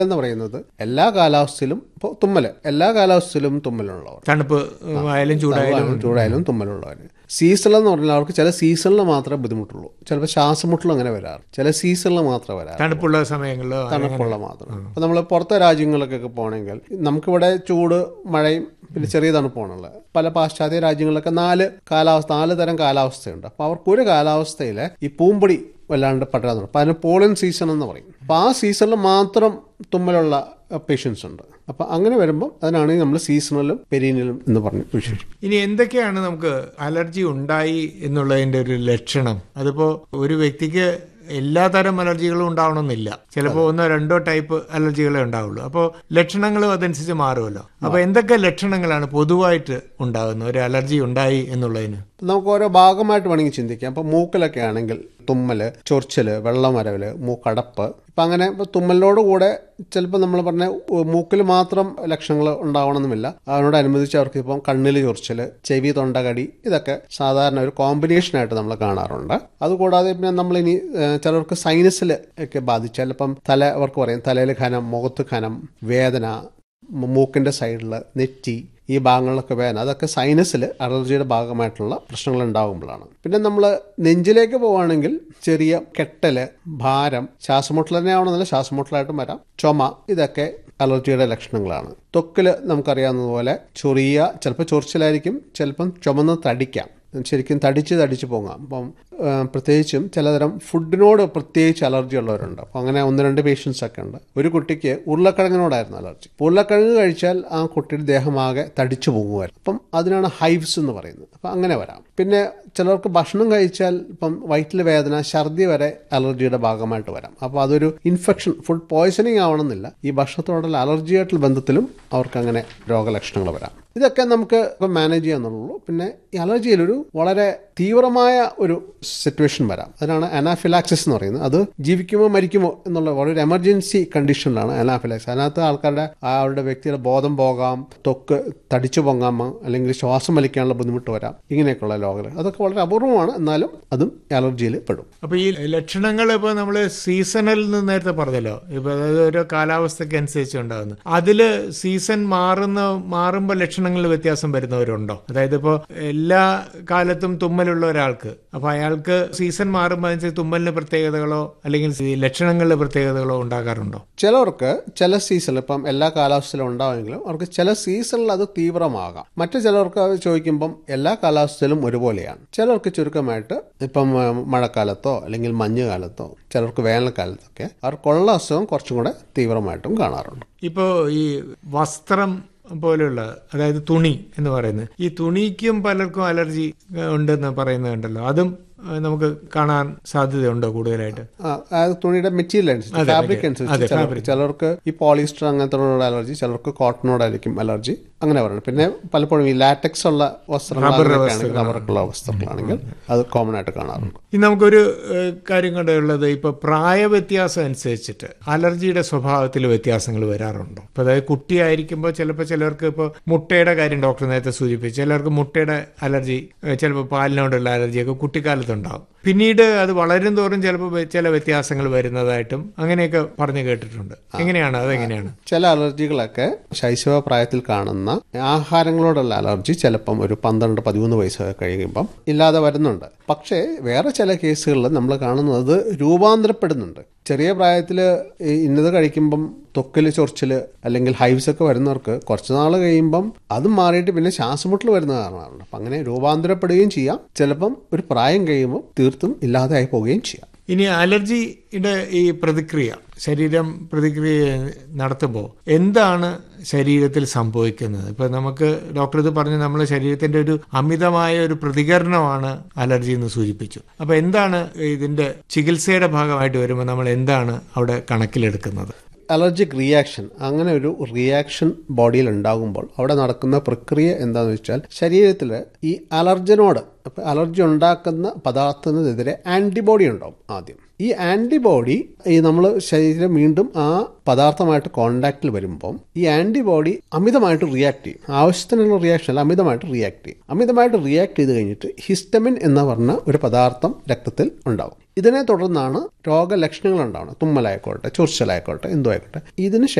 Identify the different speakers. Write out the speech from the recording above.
Speaker 1: എന്ന് പറയുന്നത് എല്ലാ കാലാവസ്ഥയിലും ഇപ്പോൾ തുമ്മൽ എല്ലാ കാലാവസ്ഥയിലും തുമ്മലുള്ളവർ
Speaker 2: തണുപ്പ് ആയാലും ചൂടായാലും
Speaker 1: ചൂടായാലും തുമ്മലുള്ളവർ സീസണിൽ എന്ന് പറഞ്ഞാൽ അവർക്ക് ചില സീസണിൽ മാത്രമേ ബുദ്ധിമുട്ടുള്ളൂ ചിലപ്പോൾ ശ്വാസമുട്ടലും അങ്ങനെ വരാറ് ചില സീസണിൽ മാത്രമേ വരാറ്
Speaker 2: തണുപ്പുള്ള സമയങ്ങളിൽ
Speaker 1: തണുപ്പുള്ള മാത്രം അപ്പൊ നമ്മൾ പുറത്തെ രാജ്യങ്ങളിലൊക്കെ പോകണമെങ്കിൽ നമുക്കിവിടെ ചൂട് മഴയും പിന്നെ ചെറിയ തണുപ്പാണുള്ളത് പല പാശ്ചാത്യ രാജ്യങ്ങളിലൊക്കെ നാല് കാലാവസ്ഥ നാല് തരം കാലാവസ്ഥയുണ്ട് അപ്പൊ അവർക്ക് ഒരു കാലാവസ്ഥയില് ഈ പൂമ്പൊടി വല്ലാണ്ട് പറ്റാൻ തുടങ്ങും അപ്പൊ അതിന് പോളൻ സീസൺ എന്ന് പറയും അപ്പൊ ആ സീസണിൽ മാത്രം തുമ്മലുള്ള പേഷ്യൻസ് ഉണ്ട് അപ്പൊ അങ്ങനെ വരുമ്പോൾ അതിനാണ് നമ്മൾ സീസണലും പെരീനിലും എന്ന് പറഞ്ഞ് വിശേഷിക്കും
Speaker 2: ഇനി എന്തൊക്കെയാണ് നമുക്ക് അലർജി ഉണ്ടായി എന്നുള്ളതിന്റെ ഒരു ലക്ഷണം അതിപ്പോ ഒരു വ്യക്തിക്ക് എല്ലാ തരം അലർജികളും ഉണ്ടാവണമെന്നില്ല ചിലപ്പോൾ ഒന്നോ രണ്ടോ ടൈപ്പ് അലർജികളെ ഉണ്ടാവുള്ളൂ അപ്പോൾ ലക്ഷണങ്ങളും അതനുസരിച്ച് മാറുമല്ലോ അപ്പോൾ എന്തൊക്കെ ലക്ഷണങ്ങളാണ് പൊതുവായിട്ട് ഉണ്ടാകുന്നത് ഒരു അലർജി ഉണ്ടായി എന്നുള്ളതിന്
Speaker 1: നമുക്ക് ഓരോ ഭാഗമായിട്ട് വേണമെങ്കിൽ ചിന്തിക്കാം അപ്പൊ മൂക്കിലൊക്കെ ആണെങ്കിൽ തുമ്മല് ചൊറിച്ചല് വെള്ളമരവല് മൂക്കടപ്പ് ഇപ്പൊ അങ്ങനെ ഇപ്പൊ തുമ്മലിനോട് കൂടെ ചിലപ്പോൾ നമ്മൾ പറഞ്ഞ മൂക്കിൽ മാത്രം ലക്ഷണങ്ങൾ ഉണ്ടാവണമെന്നുമില്ല അതിനോടനുബന്ധിച്ച് അവർക്ക് ഇപ്പം കണ്ണിൽ ചൊറിച്ചല് ചെവി തൊണ്ടകടി ഇതൊക്കെ സാധാരണ ഒരു കോമ്പിനേഷൻ ആയിട്ട് നമ്മൾ കാണാറുണ്ട് അതുകൂടാതെ പിന്നെ നമ്മളിനി ഏഹ്, ചിലർക്ക് സൈനസിൽ ഒക്കെ ബാധിച്ചാൽ ഇപ്പം തല അവർക്ക് പറയും തലയിൽ ഖനം മുഖത്ത് ഖനം വേദന മ- മൂക്കിന്റെ സൈഡിൽ നെറ്റി ഈ ഭാഗങ്ങളിലൊക്കെ വേദന അതൊക്കെ സൈനസിൽ അലർജിയുടെ ഭാഗമായിട്ടുള്ള പ്രശ്നങ്ങൾ ഉണ്ടാകുമ്പോഴാണ് പിന്നെ നമ്മൾ നെഞ്ചിലേക്ക് പോവുകയാണെങ്കിൽ ചെറിയ കെട്ടല് ഭാരം ശ്വാസമുട്ടൽ തന്നെ ആവണമെന്നില്ല ശ്വാസമുട്ടലായിട്ടും വരാം ചുമ ഇതൊക്കെ അലർജിയുടെ ലക്ഷണങ്ങളാണ് ത്വക്കില് നമുക്കറിയാവുന്നതുപോലെ ചൊറിയ ചിലപ്പോൾ ചൊറിച്ചിലായിരിക്കും ചിലപ്പം ചുമന്ന് തടിക്കാം ശരിക്കും തടിച്ച് തടിച്ച് പോകാം അപ്പം ആ, പ്രത്യേകിച്ചും ചിലതരം ഫുഡിനോട് പ്രത്യേകിച്ച് അലർജി ഉള്ളവരുണ്ട് അപ്പം അങ്ങനെ ഒന്ന് രണ്ട് പേഷ്യൻസ് ഒക്കെ ഉണ്ട് ഒരു കുട്ടിക്ക് ഉരുളക്കിഴങ്ങിനോടായിരുന്നു അലർജി ഉരുളക്കിഴങ്ങ് കഴിച്ചാൽ ആ കുട്ടിയുടെ ദേഹമാകെ തടിച്ചു പോകുമായിരുന്നു അപ്പം അതിനാണ് ഹൈവ്സ് എന്ന് പറയുന്നത് അപ്പം അങ്ങനെ വരാം പിന്നെ ചിലർക്ക് ഭക്ഷണം കഴിച്ചാൽ ഇപ്പം വയറ്റിൽ വേദന ഛർദി വരെ അലർജിയുടെ ഭാഗമായിട്ട് വരാം അപ്പോൾ അതൊരു ഇൻഫെക്ഷൻ ഫുഡ് പോയ്സണിങ് ആവണമെന്നില്ല ഈ ഭക്ഷണത്തോടുള്ള അലർജിയായിട്ടുള്ള ബന്ധത്തിലും അവർക്ക് അങ്ങനെ രോഗലക്ഷണങ്ങൾ വരാം ഇതൊക്കെ നമുക്ക് ഇപ്പം മാനേജ് ചെയ്യാന്നുള്ളൂ പിന്നെ ഈ അലർജിയിലൊരു വളരെ തീവ്രമായ ഒരു സിറ്റുവേഷൻ വരാം അതിനാണ് അനാഫിലാക്സിസ് എന്ന് പറയുന്നത് അത് ജീവിക്കുമോ മരിക്കുമോ എന്നുള്ള വളരെ എമർജൻസി കണ്ടീഷനിലാണ് അനാഫിലാക്സിസ് അതിനകത്ത് ആൾക്കാരുടെ ആ അവരുടെ വ്യക്തിയുടെ ബോധം പോകാം ത്വക്ക് തടിച്ചു പൊങ്ങാം അല്ലെങ്കിൽ ശ്വാസം വലിക്കാനുള്ള ബുദ്ധിമുട്ട് വരാം ഇങ്ങനെയൊക്കെയുള്ള രോഗങ്ങൾ അതൊക്കെ വളരെ അപൂർവമാണ് എന്നാലും അതും അലർജിയിൽ പെടും
Speaker 2: അപ്പൊ ഈ ലക്ഷണങ്ങൾ ഇപ്പൊ നമ്മൾ സീസണിൽ നിന്ന് നേരത്തെ പറഞ്ഞല്ലോ ഇപ്പൊ അതായത് ഓരോ കാലാവസ്ഥയ്ക്ക് അനുസരിച്ച് ഉണ്ടാകുന്നു അതില് സീസൺ മാറുന്ന മാറുമ്പോൾ ലക്ഷണങ്ങളിൽ വ്യത്യാസം വരുന്നവരുണ്ടോ അതായത് ഇപ്പോൾ എല്ലാ കാലത്തും തുമ്മലുള്ള ഒരാൾക്ക് അപ്പൊ അയാൾക്ക് സീസൺ മാറുമ്പോൾ അതിനനുസരിച്ച് തുമ്മലിന് പ്രത്യേകതകളോ അല്ലെങ്കിൽ ഈ ലക്ഷണങ്ങളിലെ പ്രത്യേകതകളോ ഉണ്ടാകാറുണ്ടോ
Speaker 1: ചിലർക്ക് ചില സീസണിൽ ഇപ്പം എല്ലാ കാലാവസ്ഥയിലും ഉണ്ടാവുമെങ്കിലും അവർക്ക് ചില സീസണിൽ അത് തീവ്രമാകാം മറ്റു ചിലർക്ക് അത് ചോദിക്കുമ്പം എല്ലാ കാലാവസ്ഥയിലും ഒരുപോലെയാണ് ചിലർക്ക് ചുരുക്കമായിട്ട് ഇപ്പം ആ, മഴക്കാലത്തോ അല്ലെങ്കിൽ മഞ്ഞുകാലത്തോ ചിലർക്ക് വേനൽക്കാലത്തൊക്കെ അവർക്കുള്ള അസുഖം കുറച്ചും കൂടെ തീവ്രമായിട്ടും കാണാറുണ്ട്
Speaker 2: ഇപ്പോൾ ഈ വസ്ത്രം പോലെയുള്ള അതായത് തുണി എന്ന് പറയുന്നത് ഈ തുണിക്കും പലർക്കും അലർജി ഏഹ്, ഉണ്ടെന്ന് പറയുന്നുണ്ടല്ലോ അതും ഏഹ്, നമുക്ക് കാണാൻ സാധ്യതയുണ്ടോ കൂടുതലായിട്ട്
Speaker 1: ആ, അതായത് തുണിയുടെ മെറ്റീരിയൽ അനുസരിച്ച് ഫാബ്രിക് അനുസരിച്ച് ചിലർക്ക് ചിലർക്ക് ഈ പോളിസ്റ്റർ അങ്ങനത്തെ അലർജി ചിലർക്ക് കോട്ടനോടായിരിക്കും അലർജി അങ്ങനെ പറയുന്നത് പിന്നെ പലപ്പോഴും ഈ ലാറ്റക്സ് ഉള്ള വസ്ത്രങ്ങളാണെങ്കിൽ റബ്ബറൊക്കെയുള്ള വസ്ത്രങ്ങളാണെങ്കിൽ അത് കോമൺ ആയിട്ട് കാണാറുണ്ട്
Speaker 2: ഇനി നമുക്കൊരു ഏഹ്, കാര്യം കണ്ടുള്ളത് ഇപ്പൊ പ്രായ വ്യത്യാസം അനുസരിച്ചിട്ട് അലർജിയുടെ സ്വഭാവത്തിൽ വ്യത്യാസങ്ങൾ വരാറുണ്ടോ ഇപ്പൊ അതായത് കുട്ടിയായിരിക്കുമ്പോൾ ചിലപ്പോൾ ചിലർക്ക് ഇപ്പോൾ മുട്ടയുടെ കാര്യം ഡോക്ടർ നേരത്തെ സൂചിപ്പിച്ചു ചിലർക്ക് മുട്ടയുടെ അലർജി ഏഹ്, ചിലപ്പോൾ പാലിനോടുള്ള അലർജിയൊക്കെ കുട്ടിക്കാലത്തുണ്ടാവും പിന്നീട് അത് വളരും തോറും ചിലപ്പോൾ വെ- ചില വ്യത്യാസങ്ങൾ വരുന്നതായിട്ടും അങ്ങനെയൊക്കെ പറഞ്ഞു കേട്ടിട്ടുണ്ട് എങ്ങനെയാണ് അതെങ്ങനെയാണ്
Speaker 1: ചില അലർജികളൊക്കെ ശൈശവ പ്രായത്തിൽ കാണുന്ന ആഹാരങ്ങളോടുള്ള അലർജി ചിലപ്പം ഒരു പന്ത്രണ്ട് പതിമൂന്ന് വയസ്സൊക്കെ കഴിയുമ്പം ഇല്ലാതെ വരുന്നുണ്ട് പക്ഷേ വേറെ ചില കേസുകളിൽ നമ്മൾ കാണുന്നത് രൂപാന്തരപ്പെടുന്നുണ്ട് ചെറിയ പ്രായത്തിൽ ഇന്നത് കഴിക്കുമ്പം ത്വക്കിൽ ചൊറിച്ചിൽ അല്ലെങ്കിൽ ഹൈവ്സ് ഒക്കെ വരുന്നവർക്ക് കുറച്ച് നാൾ കഴിയുമ്പം അത് മാറിയിട്ട് പിന്നെ ശ്വാസമുട്ടൽ വരുന്ന കാരണമാണ് അപ്പം അങ്ങനെ രൂപാന്തരപ്പെടുകയും ചെയ്യാം ചിലപ്പം ഒരു പ്രായം കഴിയുമ്പോൾ തീർത്തും ഇല്ലാതെയായി പോവുകയും ചെയ്യാം
Speaker 2: ഇനി അലർജിയുടെ ഈ പ്രതിക്രിയ ശരീരം പ്രതിക്രിയ നടത്തുമ്പോൾ എന്താണ് ശരീരത്തിൽ സംഭവിക്കുന്നത് ഇപ്പൊ നമുക്ക് ഡോക്ടർ ഇത് പറഞ്ഞ് നമ്മുടെ ശരീരത്തിന്റെ ഒരു അമിതമായ ഒരു പ്രതികരണമാണ് അലർജി എന്ന് സൂചിപ്പിച്ചു അപ്പൊ എന്താണ് ഇതിന്റെ ചികിത്സയുടെ ഭാഗമായിട്ട് വരുമ്പോൾ നമ്മൾ എന്താണ് അവിടെ കണക്കിലെടുക്കുന്നത്
Speaker 1: അലർജിക് റിയാക്ഷൻ അങ്ങനെ ഒരു റിയാക്ഷൻ ബോഡിയിൽ ഉണ്ടാകുമ്പോൾ അവിടെ നടക്കുന്ന പ്രക്രിയ എന്താണെന്ന് വെച്ചാൽ ശരീരത്തിൽ ഈ അലർജനോട് അപ്പൊ അലർജി ഉണ്ടാക്കുന്ന പദാർത്ഥത്തിനെതിരെ ആന്റിബോഡി ഉണ്ടാവും ആദ്യം ഈ ആന്റിബോഡി ഈ നമ്മൾ ശരീരം വീണ്ടും ആ പദാർത്ഥമായിട്ട് കോണ്ടാക്റ്റിൽ വരുമ്പം ഈ ആന്റിബോഡി അമിതമായിട്ട് റിയാക്ട് ചെയ്യും ആവശ്യത്തിനുള്ള റിയാക്ഷൻ അല്ല അമിതമായിട്ട് റിയാക്ട് ചെയ്യും അമിതമായിട്ട് റിയാക്ട് ചെയ്ത് കഴിഞ്ഞിട്ട് ഹിസ്റ്റമിൻ എന്ന് പറഞ്ഞ ഒരു പദാർത്ഥം രക്തത്തിൽ ഉണ്ടാവും ഇതിനെ തുടർന്നാണ് രോഗലക്ഷണങ്ങൾ ഉണ്ടാവുന്നത് തുമ്മലായിക്കോട്ടെ ചൊറിച്ചലായിക്കോട്ടെ എന്തോ ആയിക്കോട്ടെ ഇതിന്